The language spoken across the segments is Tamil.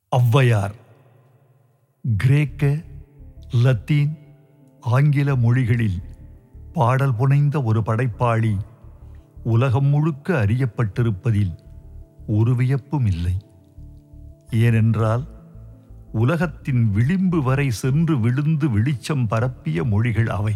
ஔவையார் கிரேக்க லத்தீன் ஆங்கில மொழிகளில் பாடல் புனைந்த ஒரு படைப்பாளி உலகம் முழுக்க அறியப்பட்டிருப்பதில் ஒரு வியப்பும் இல்லை ஏனென்றால் உலகத்தின் விளிம்பு வரை சென்று விழுந்து வெளிச்சம் பரப்பிய மொழிகள் அவை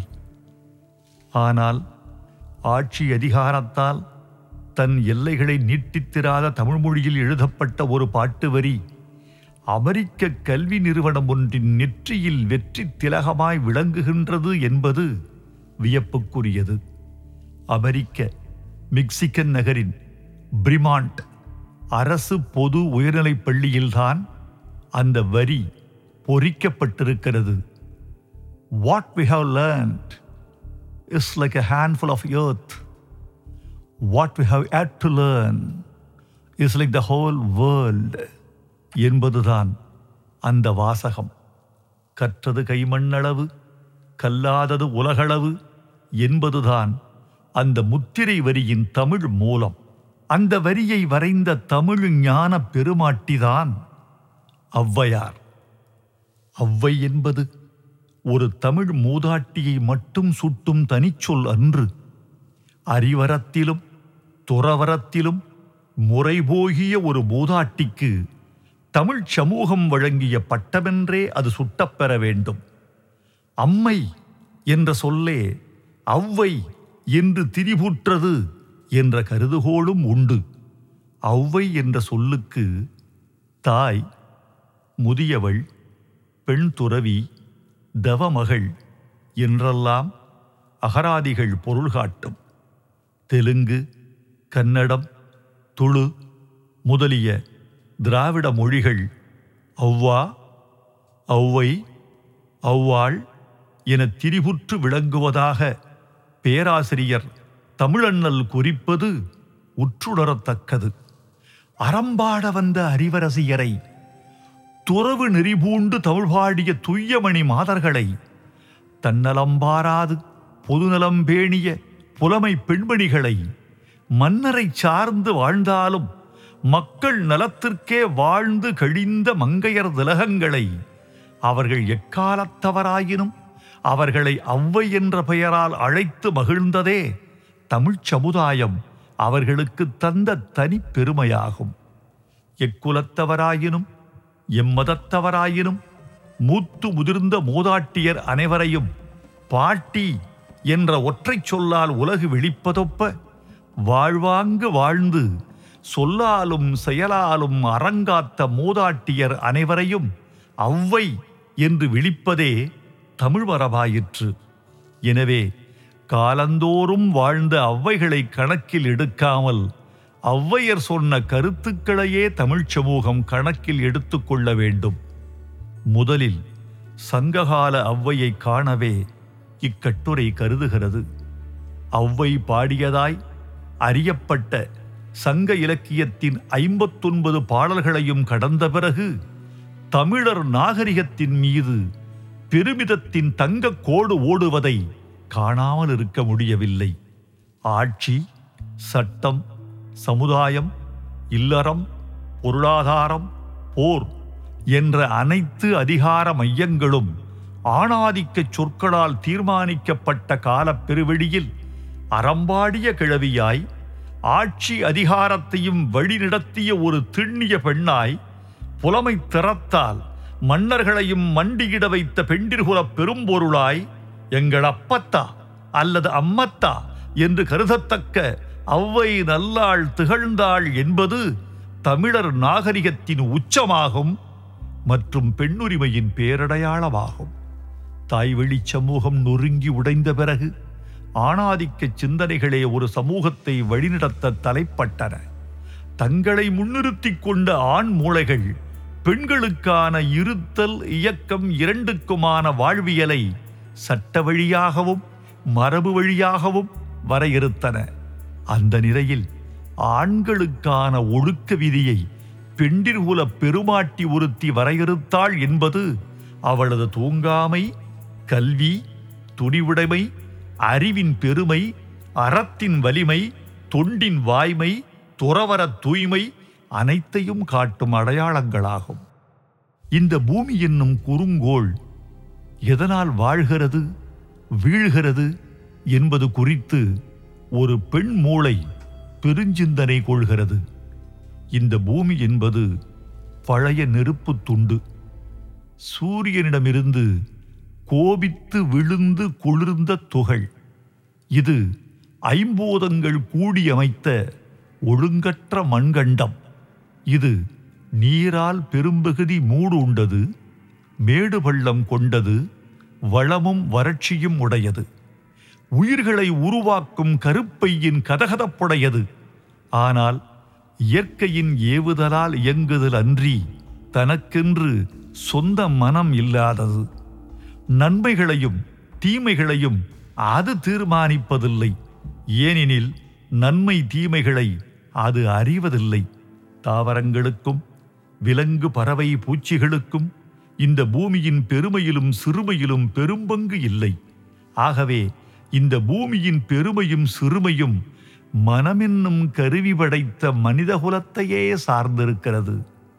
ஆனால் ஆட்சி அதிகாரத்தால் தன் எல்லைகளை நீட்டித்திராத தமிழ் மொழியில் எழுதப்பட்ட ஒரு பாட்டு வரி அமெரிக்க கல்வி நிறுவனம் ஒன்றின் நெற்றியில் வெற்றி திலகமாய் விளங்குகின்றது என்பது வியப்புக்குரியது அமெரிக்க மெக்சிகன் நகரின் பிரிமாண்ட் அரசு பொது உயர்நிலைப் பள்ளியில்தான் அந்த வரி பொறிக்கப்பட்டிருக்கிறது what we have learned is like a handful of earth. What we have yet to learn is like the whole world என்பதுதான் அந்த வாசகம் கற்றது கைமண்ணளவு கல்லாதது உலகளவு என்பதுதான் அந்த முத்திரை வரியின் தமிழ் மூலம் அந்த வரியை வரைந்த தமிழ் ஞான பெருமாட்டிதான் ஔவையார் ஔவை என்பது ஒரு தமிழ் மூதாட்டியை மட்டும் சுட்டும் தனிச்சொல் அன்று அறிவரத்திலும் துறவரத்திலும் முறைபோகிய ஒரு மூதாட்டிக்கு தமிழ் சமூகம் வழங்கிய பட்டமென்றே அது சுட்டப்பெற வேண்டும் அம்மை என்ற சொல்லே ஔவை என்று திரிபுற்றது என்ற கருதுகோளும் உண்டு ஔவை என்ற சொல்லுக்கு தாய் முதியவள் பெண் துறவி தவமகள் என்றெல்லாம் அகராதிகள் பொருள் காட்டும் தெலுங்கு கன்னடம் துளு முதலிய திராவிட மொழிகள் ஔவா ஔவை ஔவாள் என திரிபுற்று விளங்குவதாக பேராசிரியர் தமிழண்ணல் குறிப்பது உற்றுணரத்தக்கது அறம்பாட வந்த அறிவரசியரை துறவு நெறிபூண்டு தமிழ் பாடிய துய்யமணி மாதர்களை தன்னலம்பாராது பொதுநலம் பேணிய புலமை பெண்மணிகளை மன்னரை சார்ந்து வாழ்ந்தாலும் மக்கள் நலத்திற்கே வாழ்ந்து கழிந்த மங்கையர் திலகங்களை அவர்கள் எக்காலத்தவராயினும் அவர்களை ஔவை என்ற பெயரால் அழைத்து மகிழ்ந்ததே தமிழ்ச் சமுதாயம் அவர்களுக்கு தந்த தனிப் பெருமையாகும் எக்குலத்தவராயினும் எம்மதத்தவராயினும் மூத்து முதிர்ந்த மூதாட்டியர் அனைவரையும் பாட்டி என்ற ஒற்றைச் சொல்லால் உலகு வெளிப்பதொப்ப வாழ்வாங்கு வாழ்ந்து சொல்லாலும் செயலாலும் அரங்காத்த மூதாட்டியர் அனைவரையும் ஔவை என்று விழிப்பதே தமிழ் மரபாயிற்று எனவே காலந்தோறும் வாழ்ந்த ஔவைகளை கணக்கில் எடுக்காமல் ஔவையர் சொன்ன கருத்துக்களையே தமிழ்ச் சமூகம் கணக்கில் எடுத்துக்கொள்ள வேண்டும் முதலில் சங்ககால ஔவையை காணவே இக்கட்டுரை கருதுகிறது ஔவை பாடியதாய் அறியப்பட்ட சங்க இலக்கியத்தின் ஐம்பத்தொன்பது பாடல்களையும் கடந்த பிறகு தமிழர் நாகரிகத்தின் மீது பெருமிதத்தின் தங்க கோடு ஓடுவதை காணாமல் இருக்க முடியவில்லை ஆட்சி சட்டம் சமுதாயம் இல்லறம் பொருளாதாரம் போர் என்ற அனைத்து அதிகார மையங்களும் ஆணாதிக்க சொற்களால் தீர்மானிக்கப்பட்ட காலப் பெருவெளியில் அறம்பாடிய கிழவியாய் ஆட்சி அதிகாரத்தையும் வழிநடத்திய ஒரு திண்ணிய பெண்ணாய் புலமை திறத்தால் மன்னர்களையும் மண்டியிட வைத்த பெண்டிர்குலப் பெரும்பொருளாய் எங்கள் அப்பத்தா அல்லது அம்மத்தா என்று கருதத்தக்க ஔவை நல்லாள் திகழ்ந்தாள் என்பது தமிழர் நாகரிகத்தின் உச்சமாகும் மற்றும் பெண்ணுரிமையின் பேரடையாளமாகும் தாய்வழி சமூகம் நொறுங்கி உடைந்த பிறகு ஆணாதிக்க சிந்தனைகளே ஒரு சமூகத்தை வழிநடத்த தலைப்பட்டன தங்களை முன்னிறுத்திக் கொண்ட ஆண் மூளைகள் பெண்களுக்கான இருத்தல் இயக்கம் இரண்டுக்குமான வாழ்வியலை சட்ட வழியாகவும் மரபு வழியாகவும் வரையறுத்தன அந்த நிலையில் ஆண்களுக்கான ஒழுக்க விதியை பெண்டிர்குல பெருமாட்டி ஒருத்தி வரையறுத்தாள் என்பது அவளது தூங்காமை கல்வி துணிவுடைமை அறிவின் பெருமை அறத்தின் வலிமை தொண்டின் வாய்மை துறவரத் தூய்மை அனைத்தையும் காட்டும் அடையாளங்களாகும் இந்த பூமி என்னும் குறுங்கோள் எதனால் வாழ்கிறது வீழ்கிறது என்பது குறித்து ஒரு பெண் மூளை பெருஞ்சிந்தனை கொள்கிறது இந்த பூமி என்பது பழைய நெருப்புத் துண்டு சூரியனிடமிருந்து கோபித்து விழுந்து குளிர்ந்த துகள் இது ஐம்பூதங்கள் கூடியமைத்த ஒழுங்கற்ற மண்கண்டம் இது நீரால் பெரும்பகுதி மூடு உண்டது மேடு பள்ளம் கொண்டது வளமும் வறட்சியும் உடையது உயிர்களை உருவாக்கும் கருப்பையின் கதகதப்புடையது ஆனால் இயற்கையின் ஏவுதலால் இயங்குதல் அன்றி தனக்கென்று சொந்த மனம் இல்லாதது நன்மைகளையும் தீமைகளையும் அது தீர்மானிப்பதில்லை ஏனெனில் நன்மை தீமைகளை அது அறிவதில்லை தாவரங்களுக்கும் விலங்கு பறவை பூச்சிகளுக்கும் இந்த பூமியின் பெருமையிலும் சிறுமையிலும் பெரும்பங்கு இல்லை ஆகவே இந்த பூமியின் பெருமையும் சிறுமையும் மனமென்னும் கருவி படைத்த மனிதகுலத்தையே சார்ந்திருக்கிறது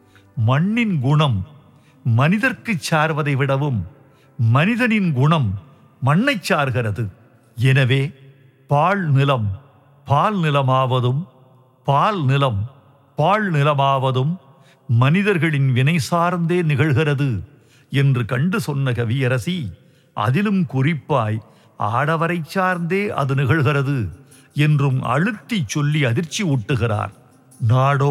மண்ணின் குணம் மனிதர்க்குச் சார்வதை விடவும் மனிதனின் குணம் மண்ணைச் சார்கிறது எனவே பால் நிலம் பால் நிலமாவதும் பால் நிலம் பால் நிலமாவதும் மனிதர்களின் வினை சார்ந்தே நிகழ்கிறது என்று கண்டு சொன்ன கவியரசி அதிலும் குறிப்பாய் ஆடவரை சார்ந்தே அது நிகழ்கிறது என்றும் அழுத்தி சொல்லி அதிர்ச்சி ஊட்டுகிறார் நாடோ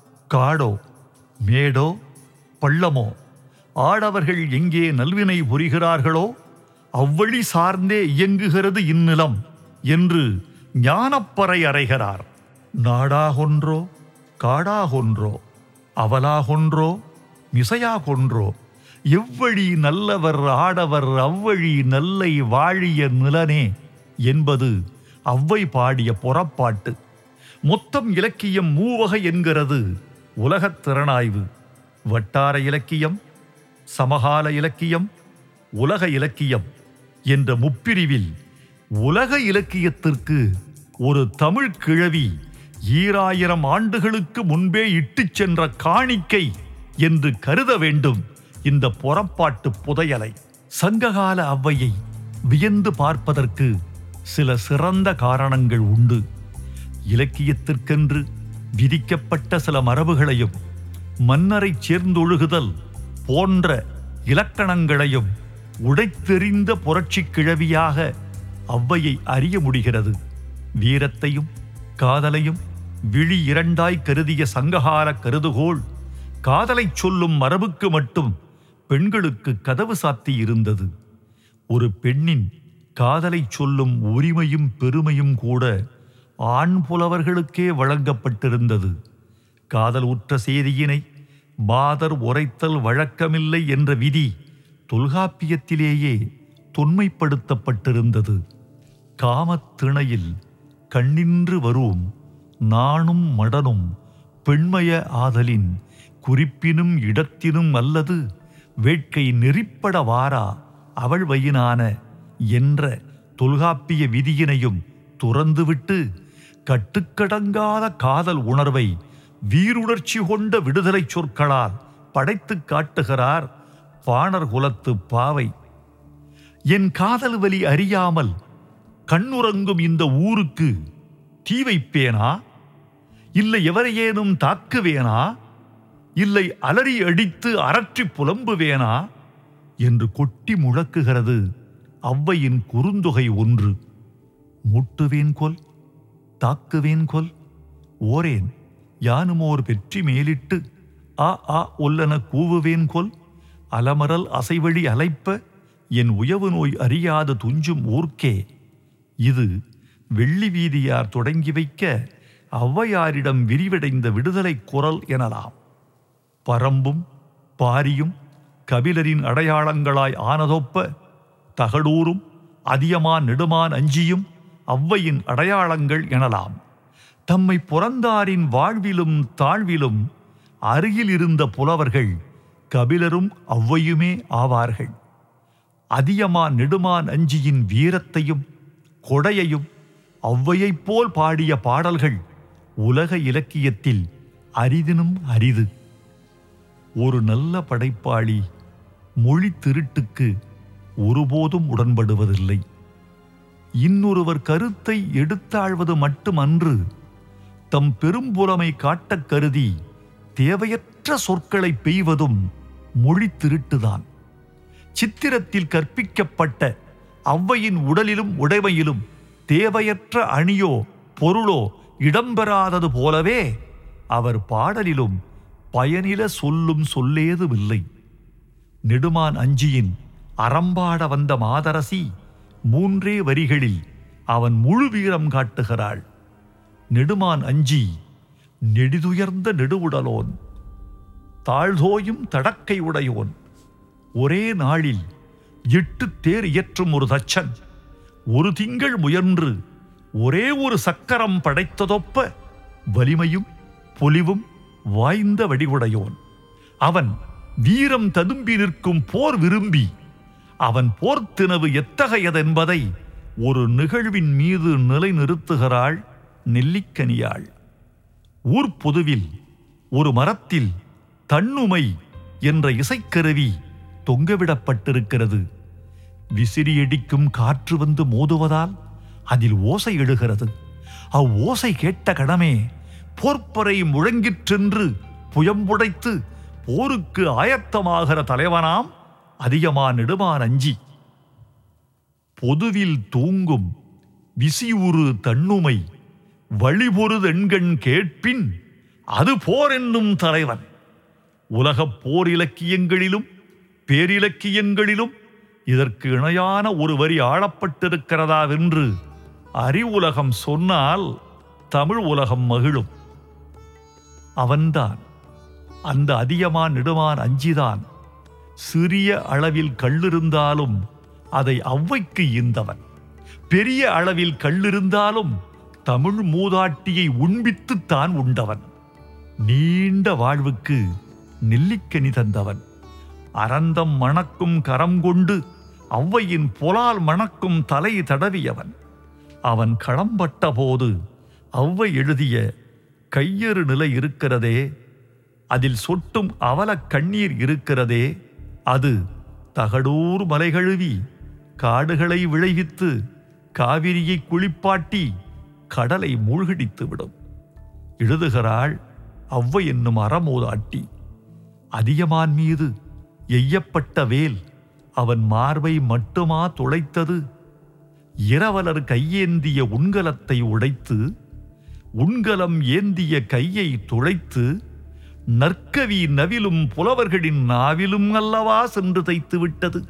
காடோ மேடோ பள்ளமோ ஆடவர்கள் எங்கே நல்வினை புரிகிறார்களோ அவ்வழி சார்ந்தே இயங்குகிறது இந்நிலம் என்று ஞானப்பறை அறைகிறார் நாடாகொன்றோ காடாகொன்றோ அவலாகொன்றோ மிசையாகொன்றோ எவ்வழி நல்லவர் ஆடவர் அவ்வழி நல்லை வாழிய நிலனே என்பது அவ்வை பாடிய புறப்பாட்டு மொத்தம் இலக்கியம் மூவகை என்கிறது உலகத் திறனாய்வு வட்டார இலக்கியம் சமகால இலக்கியம் உலக இலக்கியம் என்ற முப்பிரிவில் உலக இலக்கியத்திற்கு ஒரு தமிழ் கிழவி ஈராயிரம் ஆண்டுகளுக்கு முன்பே இட்டுச் சென்ற காணிக்கை என்று கருத வேண்டும் இந்த புறப்பாட்டு புதையலை சங்ககால அவ்வையை வியந்து பார்ப்பதற்கு சில சிறந்த காரணங்கள் உண்டு இலக்கியத்திற்கென்று விதிக்கப்பட்ட சில மரபுகளையும் மன்னரைச் சேர்ந்தொழுகுதல் போன்ற இலக்கணங்களையும் உடைத்தெறிந்த புரட்சிக் கிழவியாக அவ்வையை அறிய முடிகிறது வீரத்தையும் காதலையும் விழி இரண்டாய் கருதிய சங்ககார கருதுகோள் காதலைச் சொல்லும் மரபுக்கு மட்டும் பெண்களுக்கு கதவு சாத்தி இருந்தது ஒரு பெண்ணின் காதலைச் சொல்லும் உரிமையும் பெருமையும் கூட ஆண் புலவர்களுக்கே வழங்கப்பட்டிருந்தது காதல் உற்ற செய்தியினை மாதர் உரைத்தல் வழக்கமில்லை என்ற விதி தொல்காப்பியத்திலேயே தொன்மைப்படுத்தப்பட்டிருந்தது காமத்திணையில் கண்ணின்று வரும் நாணும் மடனும் பெண்மய ஆதலின் குறிப்பினும் இடத்தினும் அல்லது வேட்கை நெறிப்பட வாரா அவள் வயினான என்ற தொல்காப்பிய விதியினையும் துறந்துவிட்டு கட்டுக்கடங்காத காதல் உணர்வை வீருணர்ச்சி கொண்ட விடுதலை சொற்களால் படைத்துக் காட்டுகிறார் பாணர் குலத்து பாவை என் காதல் வலி அறியாமல் கண்ணுறங்கும் இந்த ஊருக்கு தீ வைப்பேனா இல்லை எவரையேனும் தாக்குவேனா இல்லை அலறி அடித்து அரற்றி புலம்புவேனா என்று கொட்டி முழக்குகிறது ஔவையின் குறுந்தொகை ஒன்று முட்டுவேன் கொல் தாக்குவேன் கொல் ஓரேன் யானுமோர் பெற்றி மேலிட்டு ஆ ஆ ஒல்லன கூவுவேன் கொல் அலமரல் அசைவழி அலைப்ப என் உயவு நோய் அறியாத துஞ்சும் ஊர்க்கே இது வெள்ளி வீதியார் தொடங்கி வைக்க ஔவையாரிடம் விரிவடைந்த விடுதலை குரல் எனலாம் பரம்பும் பாரியும் கபிலரின் அடையாளங்களாய் ஆனதொப்ப தகடூரும் அதியமான் நெடுமான் அஞ்சியும் ஔவையின் அடையாளங்கள் எனலாம் தம்மை புறந்தாரின் வாழ்விலும் தாழ்விலும் அருகில் இருந்த புலவர்கள் கபிலரும் ஔவையுமே ஆவார்கள் அதியமான் நெடுமான் அஞ்சியின் வீரத்தையும் கொடையையும் ஔவையைப் போல் பாடிய பாடல்கள் உலக இலக்கியத்தில் அரிதினும் அரிது ஒரு நல்ல படைப்பாளி மொழி திருட்டுக்கு ஒருபோதும் உடன்படுவதில்லை இன்னொருவர் கருத்தை எடுத்தாழ்வது மட்டுமன்று தம் பெரும்புலமை காட்டக் கருதி தேவையற்ற சொற்களை பெய்வதும் மொழி திருட்டுதான் சித்திரத்தில் கற்பிக்கப்பட்ட ஔவையின் உடலிலும் உடைமையிலும் தேவையற்ற அணியோ பொருளோ இடம்பெறாதது போலவே அவர் பாடலிலும் பயனில சொல்லும் சொல்லேதுமில்லை நெடுமான் அஞ்சியின் அறம்பாட வந்த மாதரசி மூன்றே வரிகளில் அவன் முழு வீரம் காட்டுகிறாள் நெடுமான் அஞ்சி நெடிதுயர்ந்த நெடுவுடலோன் தாழ்தோயும் தடக்கை உடையோன் ஒரே நாளில் எட்டு தேர் இயற்றும் ஒரு தச்சன் ஒரு திங்கள் முயன்று ஒரே ஒரு சக்கரம் படைத்ததொப்ப வலிமையும் பொலிவும் வாய்ந்த வடிவுடையோன் அவன் வீரம் ததும்பி நிற்கும் போர் விரும்பி அவன் போர்த்தினவு எத்தகையதென்பதை ஒரு நிகழ்வின் மீது நிலைநிறுத்துகிறாள் நெல்லிக்கனியாள் ஊர்ப்பொதுவில் ஒரு மரத்தில் தன்னுமை என்ற இசைக்கருவி தொங்கவிடப்பட்டிருக்கிறது விசிறியடிக்கும் காற்று வந்து மோதுவதால் அதில் ஓசை எழுகிறது அவ்வோசை கேட்ட கடமே போர்ப்பறை முழங்கிற்றென்று புயம்புடைத்து போருக்கு ஆயத்தமாகிற தலைவனாம் அதிகமா நெடுமான் அஞ்சி பொதுவில் தூங்கும் விசியுறு தன்னுமை வழிபொருதெண்கண் கேட்பின் அது போர் என்னும் தலைவன் உலகப் போர் இலக்கியங்களிலும் பேரிலக்கியங்களிலும் இதற்கு இணையான ஒரு வரி ஆளப்பட்டிருக்கிறதாவென்று அறிவுலகம் சொன்னால் தமிழ் உலகம் மகிழும் அவன்தான் அந்த அதிகமான் நெடுமான் அஞ்சிதான் சிறிய அளவில் கள்ளிருந்தாலும் அதை ஔவைக்கு ஈந்தவன் பெரிய அளவில் கள்ளிருந்தாலும் தமிழ் மூதாட்டியை உண்பித்துத் தான் உண்டவன் நீண்ட வாழ்வுக்கு நெல்லிக்கனி தந்தவன் அரந்தம் மணக்கும் கரம் கொண்டு ஔவையின் புலால் மணக்கும் தலை தடவியவன் அவன் களம்பட்ட போது ஔவை எழுதிய கையறு நிலை இருக்கிறதே அதில் சொட்டும் அவலக் கண்ணீர் இருக்கிறதே அது தகடூர் மலைகழுவி காடுகளை விளைவித்து காவிரியை குளிப்பாட்டி கடலை மூழ்கடித்து விடும் எழுதுகிறாள் ஔவை என்னும் அறமோதாட்டி அதியமான் மீது எய்யப்பட்ட வேல் அவன் மார்பை மட்டுமா துளைத்தது இரவலர் கையேந்திய உண்கலத்தை உடைத்து உண்கலம் ஏந்திய கையை துளைத்து நற்கவி நவிலும் புலவர்களின் நாவிலும் அல்லவா சென்று தைத்து விட்டது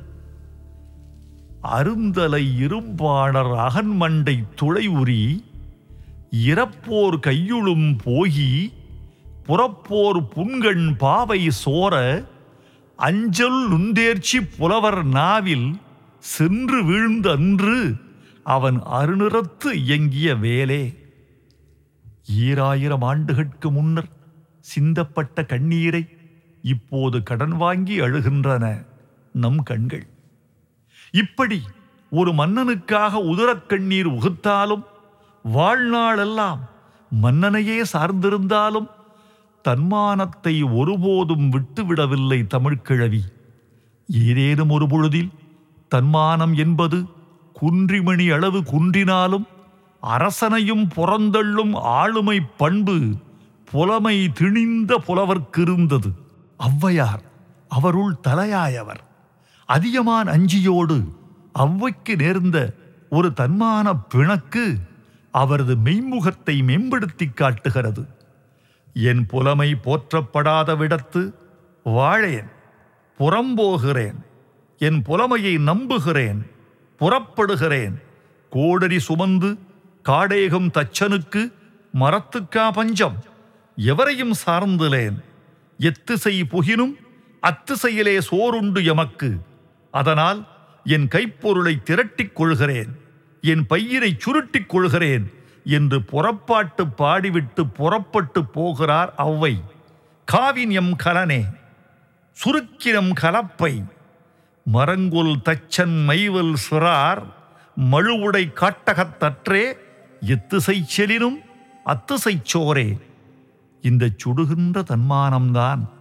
அருந்தலை இரும்பாணர் அகன்மண்டை துளை உரி இறப்போர் கையுளும் போகி புறப்போர் புன்கண் பாவை சோர அஞ்சல் நுந்தேர்ச்சி புலவர் நாவில் சென்று வீழ்ந்த அன்று அவன் அருநிறத்து இயங்கிய வேலே ஈராயிரம் ஆண்டுகளுக்கு முன்னர் சிந்தப்பட்ட கண்ணீரை இப்போது கடன் வாங்கி அழுகின்றன நம் கண்கள் இப்படி ஒரு மன்னனுக்காக உதரக் கண்ணீர் உகுத்தாலும் வாழ்நாளெல்லாம் மன்னனையே சார்ந்திருந்தாலும் தன்மானத்தை ஒருபோதும் விட்டுவிடவில்லை தமிழ்க்கிழவி ஏதேனும் ஒரு பொழுதில் தன்மானம் என்பது குன்றிமணி அளவு குன்றினாலும் அரசனையும் புறந்தள்ளும் ஆளுமை பண்பு புலமை திணிந்த புலவர்க்கிருந்தது ஔவையார் அவருள் தலையாயவர் அதியமான் அஞ்சியோடு ஔவைக்கு நேர்ந்த ஒரு தன்மான பிணக்கு அவரது மெய்முகத்தை மேம்படுத்திக் காட்டுகிறது என் புலமை போற்றப்படாத விடத்து வாழேன் புறம்போகிறேன் என் புலமையை நம்புகிறேன் புறப்படுகிறேன் கோடரி சுமந்து காடேகம் தச்சனுக்கு மரத்துக்கா பஞ்சம் எவரையும் சார்ந்திலேன் எத்திசை புகினும் அத்திசையிலே சோறுண்டு எமக்கு அதனால் என் கைப்பொருளை திரட்டிக் கொள்கிறேன் என் பையினை சுருட்டிக் கொள்கிறேன் என்று புறப்பாட்டு பாடிவிட்டு புறப்பட்டு போகிறார் ஔவை காவின்யம் கலனே சுருக்கினம் கலப்பை மரங்குல் தச்சன் மைவல் சிறார் மழுவுடை காட்டகத்தற்றே எத்திசை செலினும் அத்திசைச் சோரே இந்த சுடுகின்ற தன்மானம்தான்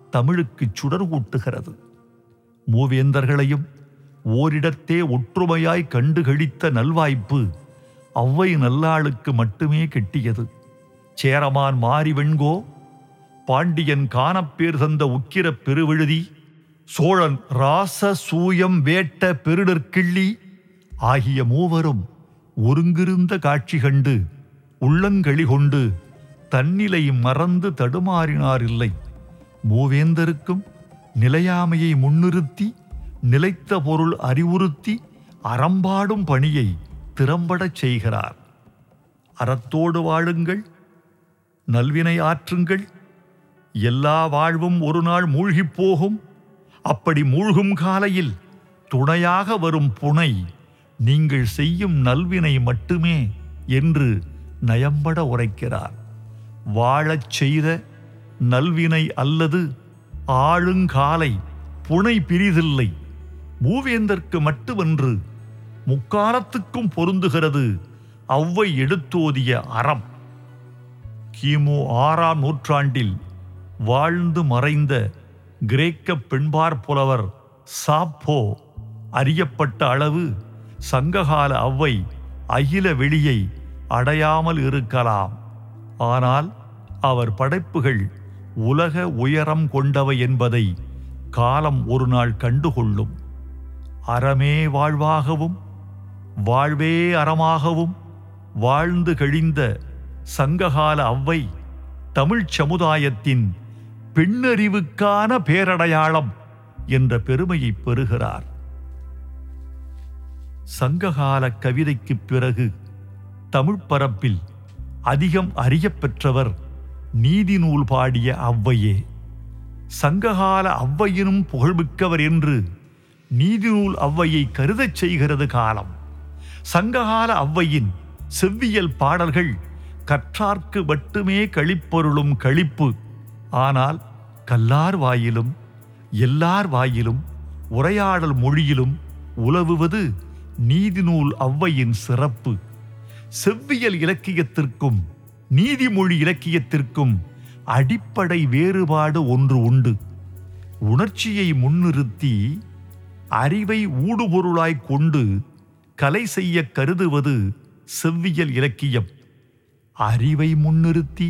தமிழுக்கு சுடர் ஊட்டுகிறது மூவேந்தர்களையும் ஓரிடத்தே ஒற்றுமையாய் கண்டுகளித்த நல்வாய்ப்பு அவ்வை நல்லாளுக்கு மட்டுமே கிட்டியது சேரமான் மாறி வெண்கோ பாண்டியன் காணப்பேர் தந்த உக்கிர பெருவிழுதி சோழன் ராச சூயம் வேட்ட பெருடற்கிள்ளி ஆகிய மூவரும் ஒருங்கிருந்த காட்சி கண்டு உள்ளங்களி கொண்டு தன்னிலை மறந்து தடுமாறினார் இல்லை மூவேந்தருக்கும் நிலையாமையை முன்னிறுத்தி நிலைத்த பொருள் அறிவுறுத்தி அறம்பாடும் பணியை திறம்படச் செய்கிறார் அறத்தோடு வாழுங்கள் நல்வினை ஆற்றுங்கள் எல்லா வாழ்வும் ஒரு நாள் மூழ்கிப் போகும் அப்படி மூழ்கும் காலையில் துணையாக வரும் புனை நீங்கள் செய்யும் நல்வினை மட்டுமே என்று நயம்பட உரைக்கிறார் வாழச் செய்த நல்வினை அல்லது ஆழுங்காலை புனை பிரிதில்லை மூவேந்தர்க்கு மட்டுமன்று முக்காலத்துக்கும் பொருந்துகிறது அவ்வை எடுத்தோதிய அறம் கிமு ஆறாம் நூற்றாண்டில் வாழ்ந்து மறைந்த கிரேக்க பெண்பார் புலவர் சாப்போ அறியப்பட்ட அளவு சங்ககால அவ்வை அகில வெளியை அடையாமல் இருக்கலாம் ஆனால் அவர் படைப்புகள் உலக உயரம் கொண்டவை என்பதை காலம் ஒரு நாள் கண்டுகொள்ளும் அறமே வாழ்வாகவும் வாழ்வே அறமாகவும் வாழ்ந்து கழிந்த சங்ககால அவ்வை தமிழ்ச் சமுதாயத்தின் பெண்ணறிவுக்கான பேரடையாளம் என்ற பெருமையை பெறுகிறார் சங்ககால கவிதைக்குப் பிறகு தமிழ்ப் பரப்பில் அதிகம் அறியப்பெற்றவர் நீதி நூல் பாடிய அவ்வையே சங்ககால அவ்வையினும் புகழ்மிக்கவர் என்று நீதி நூல் அவ்வையை கருதச் செய்கிறது காலம் சங்ககால அவ்வையின் செவ்வியல் பாடல்கள் கற்றார்க்கு மட்டுமே களிப்பொருளும் களிப்பு ஆனால் கல்லார் வாயிலும் எல்லார் வாயிலும் உரையாடல் மொழியிலும் உலவுவது நீதி நூல் அவ்வையின் சிறப்பு செவ்வியல் இலக்கியத்திற்கும் நீதிமொழி இலக்கியத்திற்கும் அடிப்படை வேறுபாடு ஒன்று உண்டு உணர்ச்சியை முன்னிறுத்தி அறிவை ஊடுபொருளாய் கொண்டு கலை செய்ய கருதுவது செவ்வியல் இலக்கியம் அறிவை முன்னிறுத்தி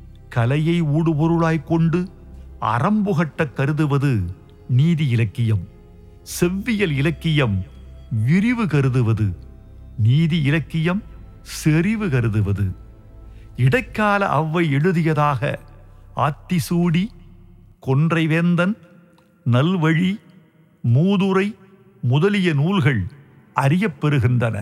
கலையை ஊடுபொருளாய் கொண்டு அறம்புகட்ட கருதுவது நீதி இலக்கியம் செவ்வியல் இலக்கியம் விரிவு கருதுவது நீதி இலக்கியம் செறிவு கருதுவது இடைக்கால அவ்வை எழுதியதாக ஆத்திசூடி கொன்றைவேந்தன் நல்வழி மூதுரை முதலிய நூல்கள் அறியப்பெறுகின்றன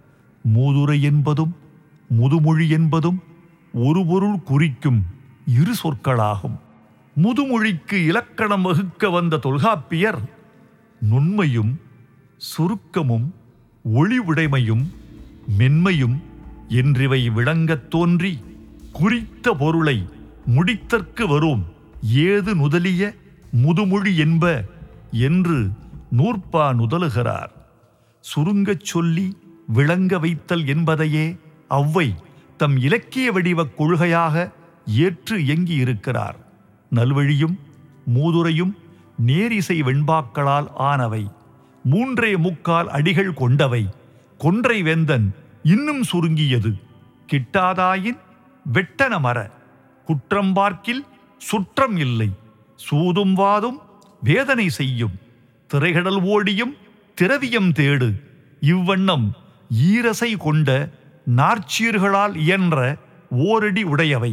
மூதுரை என்பதும் முதுமொழி என்பதும் ஒரு பொருள் குறிக்கும் இரு சொற்களாகும் முதுமொழிக்கு இலக்கணம் வகுக்க வந்த தொல்காப்பியர் நுண்மையும் சுருக்கமும் ஒளிவுடைமையும் மென்மையும் என்றிவை விளங்கத் தோன்றி குறித்த பொருளை முடித்தற்கு வரும் ஏது நுதலிய முதுமொழி என்ப என்று நூற்பா நுதலுகிறார் சுருங்கச் சொல்லி விளங்க வைத்தல் என்பதையே அவ்வை தம் இலக்கிய வடிவக் கொள்கையாக ஏற்று இயங்கி இருக்கிறார் நல்வழியும் மூதுரையும் நேரிசை வெண்பாக்களால் ஆனவை மூன்றே முக்கால் அடிகள் கொண்டவை கொன்றை வேந்தன் இன்னும் சுருங்கியது கிட்டாதாயின் வெட்டன மர குற்றம் பார்க்கில் சுற்றம் இல்லை சூதும் வாதும் வேதனை செய்யும் திரைகடல் ஓடியும் திரவியம் தேடு இவ்வண்ணம் ஈரசை கொண்ட நாற்சீர்களால் இயன்ற ஓரடி உடையவை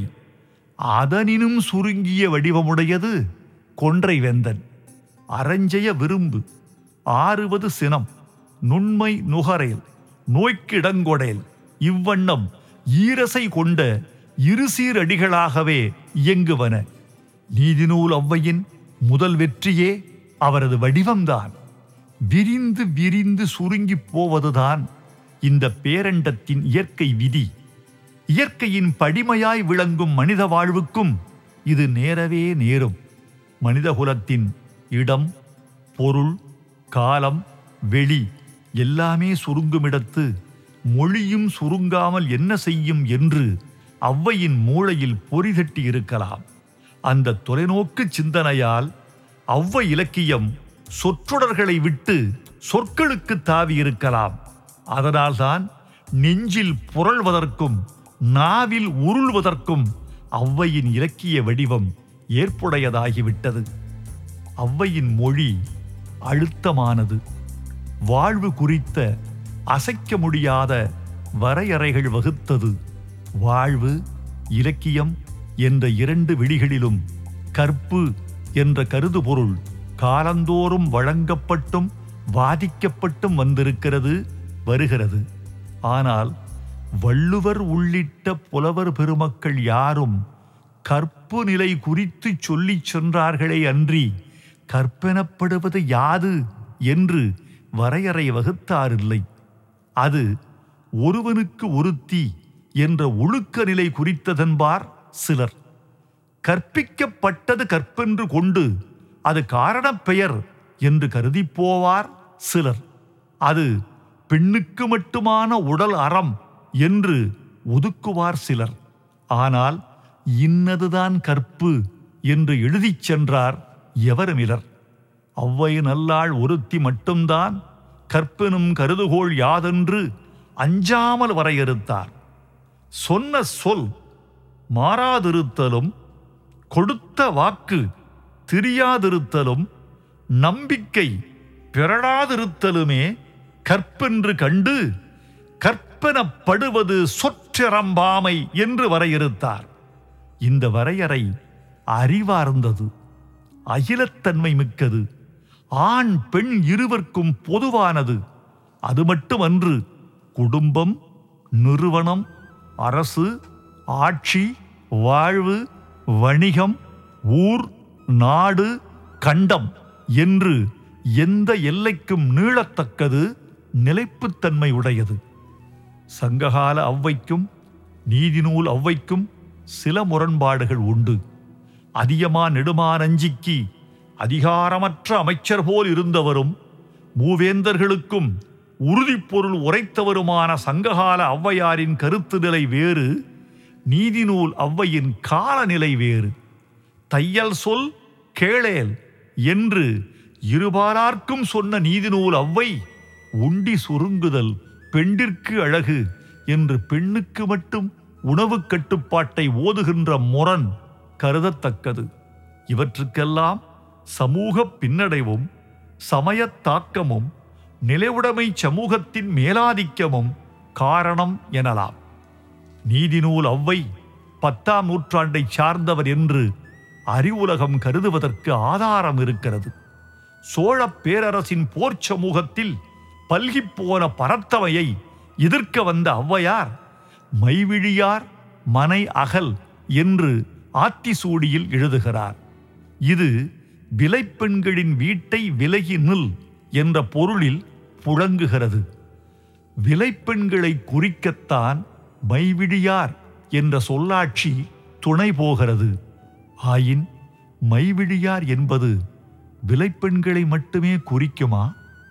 அதனினும் சுருங்கிய வடிவமுடையது கொன்றை வெந்தன் அரஞ்செய விரும்பு ஆறுவது சினம் நுண்மை நுகரேல் நோய்க்கிடங்கொடேல் இவ்வண்ணம் ஈரசை கொண்ட இருசீரடிகளாகவே இயங்குவன நீதிநூல் ஔவையின் முதல் வெற்றியே அவரது வடிவம்தான் விரிந்து விரிந்து சுருங்கிப் போவதுதான் இந்த பேரண்டத்தின் இயற்கை விதி இயற்கையின் படிமையாய் விளங்கும் மனித வாழ்வுக்கும் இது நேரவே நேரும் மனிதகுலத்தின் இடம் பொருள் காலம் வெளி எல்லாமே சுருங்குமிடத்து மொழியும் சுருங்காமல் என்ன செய்யும் என்று ஔவையின் மூளையில் பொறிதட்டி இருக்கலாம் அந்த தொலைநோக்கு சிந்தனையால் ஒளவை இலக்கியம் சொற்றொடர்களை விட்டு சொற்களுக்கு தாவி இருக்கலாம் அதனால்தான் நெஞ்சில் புரள்வதற்கும் நாவில் உருள்வதற்கும் ஒளவையின் இலக்கிய வடிவம் ஏற்புடையதாகிவிட்டது ஒளவையின் மொழி அழுத்தமானது வாழ்வு குறித்த அசைக்க முடியாத வரையறைகள் வகுத்தது வாழ்வு இலக்கியம் என்ற இரண்டு விழிகளிலும் கற்பு என்ற கருதுபொருள் காலந்தோறும் வழங்கப்பட்டும் வாதிக்கப்பட்டும் வந்திருக்கிறது வருகிறது ஆனால் வள்ளுவர் உள்ளிட்ட புலவர் பெருமக்கள் யாரும் கற்பு நிலை குறித்து சொல்லிச் சென்றார்களே அன்றி கற்பெனப்படுவது யாது என்று வரையறை வகுத்தாரில்லை அது ஒருவனுக்கு ஒருத்தி என்ற ஒழுக்க நிலை குறித்ததென்பார் சிலர் கற்பிக்கப்பட்டது கற்பென்று கொண்டு அது காரணப் பெயர் என்று கருதிப் போவார் சிலர் அது பெண்ணுக்கு மட்டுமான உடல் அறம் என்று ஒதுக்குவார் சிலர் ஆனால் இன்னதுதான் கற்பு என்று எழுதிச் சென்றார் எவருமிலர் ஒவ்வை நல்லாள் ஒருத்தி மட்டும்தான் கற்பெனும் கருதுகோள் யாதென்று அஞ்சாமல் வரையறுத்தார் சொன்ன சொல் மாறாதிருத்தலும் கொடுத்த வாக்கு திரியாதிருத்தலும் நம்பிக்கை பிறழாதிருத்தலுமே கற்பென்று கண்டு கற்பனப்படுவது சொற்றரம்பாமை என்று வரையறுத்தார் இந்த வரையறை அறிவார்ந்தது அகிலத்தன்மை மிக்கது ஆண் பெண் இருவர்க்கும் பொதுவானது அது மட்டுமன்று குடும்பம் நிறுவனம் அரசு ஆட்சி வாழ்வு வணிகம் ஊர் நாடு கண்டம் என்று எந்த எல்லைக்கும் நீளத்தக்கது நிலைப்புத்தன்மை உடையது சங்ககால ஒளவைக்கும் நீதிநூல் ஒளவைக்கும் சில முரண்பாடுகள் உண்டு அதியமா நெடுமானஞ்சிக்கு அதிகாரமற்ற அமைச்சர் போல் இருந்தவரும் மூவேந்தர்களுக்கும் உறுதிப்பொருள் உரைத்தவருமான சங்ககால ஔவையாரின் கருத்து நிலை வேறு நீதிநூல் ஔவையின் காலநிலை வேறு தையல் சொல் கேளேல் என்று இருபாலார்க்கும் சொன்ன நீதிநூல் ஔவை உண்டி சுருங்குதல் பெண்டிற்கு அழகு என்று பெண்ணுக்கு மட்டும் உணவு கட்டுப்பாட்டை ஓதுகின்ற முரண் கருதத்தக்கது இவற்றுக்கெல்லாம் சமூக பின்னடைவும் சமயத் தாக்கமும் நிலைவுடைமை சமூகத்தின் மேலாதிக்கமும் காரணம் எனலாம் நீதிநூல் ஔவை பத்தாம் நூற்றாண்டைச் சார்ந்தவர் என்று அறிவுலகம் கருதுவதற்கு ஆதாரம் இருக்கிறது சோழப் பேரரசின் போர்ச் சமூகத்தில் பல்கிப் போன பரத்தவையை எதிர்க்க வந்த ஔவையார் மைவிழியார் மனை அகல் என்று ஆத்திசூடியில் எழுதுகிறார் இது விலைப்பெண்களின் வீட்டை விலகி நில் என்ற பொருளில் புழங்குகிறது விலைப்பெண்களை குறிக்கத்தான் மைவிழியார் என்ற சொல்லாட்சி துணை போகிறது ஆயின் மைவிழியார் என்பது விலைப்பெண்களை மட்டுமே குறிக்குமா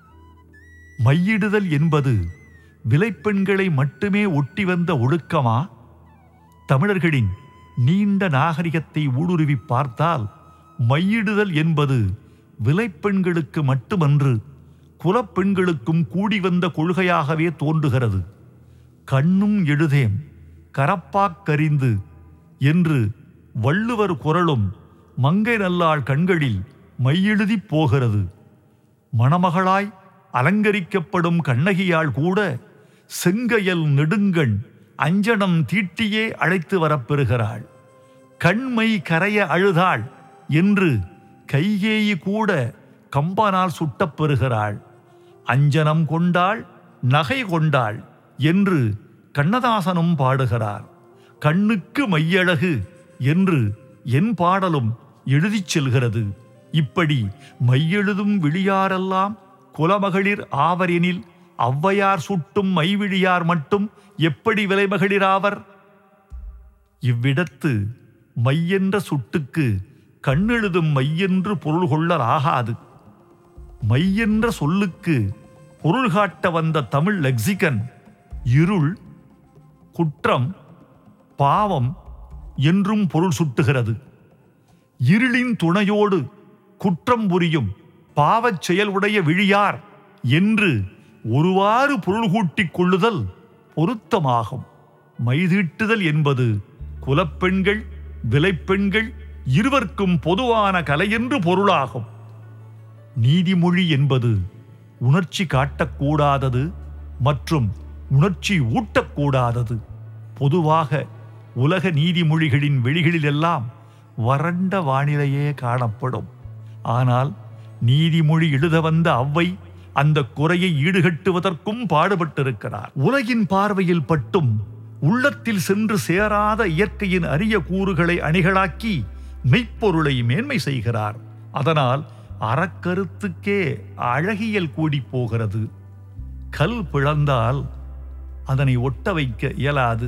மையிடுதல் என்பது விலைப்பெண்களை மட்டுமே ஒட்டி வந்த ஒழுக்கமா தமிழர்களின் நீண்ட நாகரிகத்தை ஊடுருவி பார்த்தால் மையிடுதல் என்பது விலைப்பெண்களுக்கு மட்டுமன்று குலப்பெண்களுக்கும் கூடி வந்த கொள்கையாகவே தோன்றுகிறது கண்ணும் எழுதேம் கரப்பாக்கறிந்து என்று வள்ளுவர் குரலும் மங்கை நல்லாள் கண்களில் மையெழுதிப் போகிறது மணமகளாய் அலங்கரிக்கப்படும் கண்ணகியால் கூட செங்கையல் நெடுங்கண் அஞ்சனம் தீட்டியே அழைத்து வரப்பெறுகிறாள் கண்மை கரைய அழுதாள் என்று கைகேயி கூட கம்பனால் சுட்டப் பெறுகிறாள் அஞ்சனம் கொண்டாள் நகை கொண்டாள் என்று கண்ணதாசனும் பாடுகிறார் கண்ணுக்கு மையழகு என்று என் பாடலும் எழுதிச் செல்கிறது இப்படி மையெழுதும் விழியாரெல்லாம் குலமகளிர் ஆவரெனில் ஔவையார் சுட்டும் மைவிழியார் மட்டும் எப்படி விலைமகளிராவர் இவ்விடத்து மையென்ற சுட்டுக்கு கண்ணெழுதும் மையென்று பொருள் கொள்ளல் ஆகாது மையென்ற சொல்லுக்கு பொருள் காட்ட வந்த தமிழ் லெக்சிகன் இருள் குற்றம் பாவம் என்றும் பொருள் சுட்டுகிறது இருளின் துணையோடு குற்றம் புரியும் பாவச் செயல் உடைய விழியார் என்று ஒருவாறு பொருள் கூட்டிக் கொள்ளுதல் பொருத்தமாகும் மைதீட்டுதல் என்பது குலப்பெண்கள் விலைப்பெண்கள் இருவர்க்கும் பொதுவான கலை என்று பொருளாகும் நீதிமொழி என்பது உணர்ச்சி காட்டக்கூடாதது மற்றும் உணர்ச்சி ஊட்டக்கூடாதது பொதுவாக உலக நீதிமொழிகளின் வெளிகளிலெல்லாம் வறண்ட வானிலையே காணப்படும் ஆனால் நீதிமொழி எழுத வந்த அவ்வை அந்த குறையை ஈடுகட்டுவதற்கும் பாடுபட்டிருக்கிறார் உலகின் பார்வையில் பட்டும் உள்ளத்தில் சென்று சேராத இயற்கையின் அரிய கூறுகளை அணிகளாக்கி மெய்ப்பொருளை மேன்மை செய்கிறார் அதனால் அறக்கருத்துக்கே அழகியல் கூடி போகிறது கல் பிளந்தால் அதனை ஒட்ட வைக்க இயலாது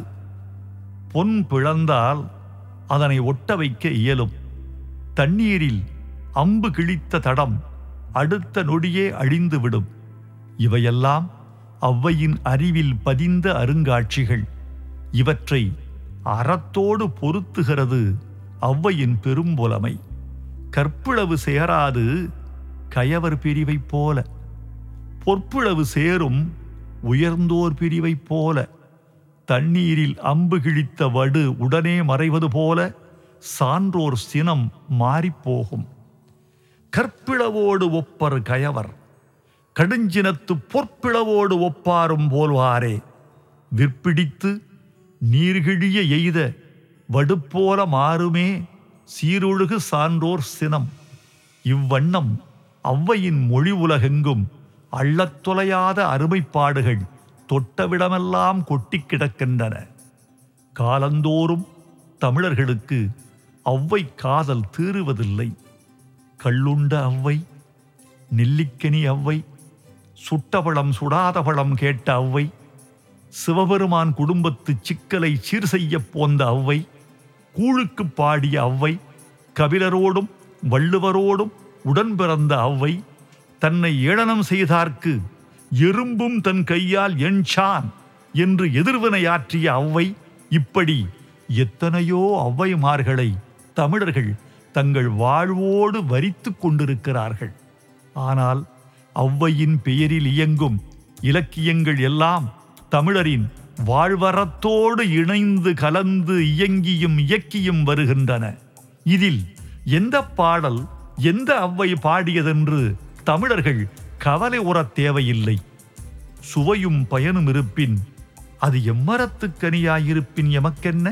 பொன் பிளந்தால் அதனை ஒட்ட வைக்க இயலும் தண்ணீரில் அம்பு கிழித்த தடம் அடுத்த நொடியே அழிந்துவிடும் இவையெல்லாம் ஔவையின் அறிவில் பதிந்த அருங்காட்சிகள் இவற்றை அறத்தோடு பொருத்துகிறது ஔவையின் பெரும்புலமை கற்பிளவு சேராது கயவர் பிரிவைப் போல பொற்பிளவு சேரும் உயர்ந்தோர் பிரிவைப் போல தண்ணீரில் அம்பு கிழித்த வடு உடனே மறைவது போல சான்றோர் சினம் மாறிப்போகும் கற்பிளவோடு ஒப்பர் கயவர் கடுஞ்சினத்து பொற்பிளவோடு ஒப்பாரும் போல்வாரே விற்பிடித்து நீர்கிழிய எய்த வடுப்போல மாறுமே சீரொழுகு சான்றோர் சினம் இவ்வண்ணம் ஔவையின் மொழி உலகெங்கும் அள்ளத் தொலையாத அருமைப்பாடுகள் தொட்டவிடமெல்லாம் கொட்டிக் கிடக்கின்றன காலந்தோறும் தமிழர்களுக்கு ஔவை காதல் தீருவதில்லை கள்ளுண்ட ஔவை நெல்லிக்கனி ஔவை சுட்டபழம் சுடாத பழம் கேட்ட ஔவை சிவபெருமான் குடும்பத்து சிக்கலை சீர் செய்யப் போந்த ஔவை கூழுக்கு பாடிய ஔவை கபிலரோடும் வள்ளுவரோடும் உடன் பிறந்த ஔவை தன்னை ஏளனம் செய்தார்க்கு எறும்பும் தன் கையால் எண்சான் என்று எதிர்வினையாற்றிய ஔவை இப்படி எத்தனையோ ஔவைமார்களை தமிழர்கள் தங்கள் வாழ்வோடு வரித்துக் கொண்டிருக்கிறார்கள் ஆனால் ஔவையின் பெயரில் இயங்கும் இலக்கியங்கள் எல்லாம் தமிழரின் வாழ்வரத்தோடு இணைந்து கலந்து இயங்கியும் இயக்கியும் வருகின்றன இதில் எந்த பாடல் எந்த ஔவை பாடியதென்று தமிழர்கள் கவலை உறத் தேவையில்லை சுவையும் பயனும் இருப்பின் அது எம்மரத்துக்கனியாயிருப்பின் எமக்கென்ன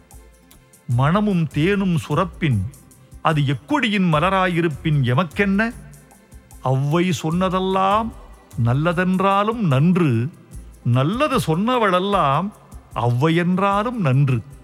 மணமும் தேனும் சுரப்பின் அது எக்கொடியின் மலராயிருப்பின் எமக்கென்ன ஔவை சொன்னதெல்லாம் நல்லதென்றாலும் நன்று நல்லது சொன்னவளெல்லாம் ஔவை என்றாலும் நன்று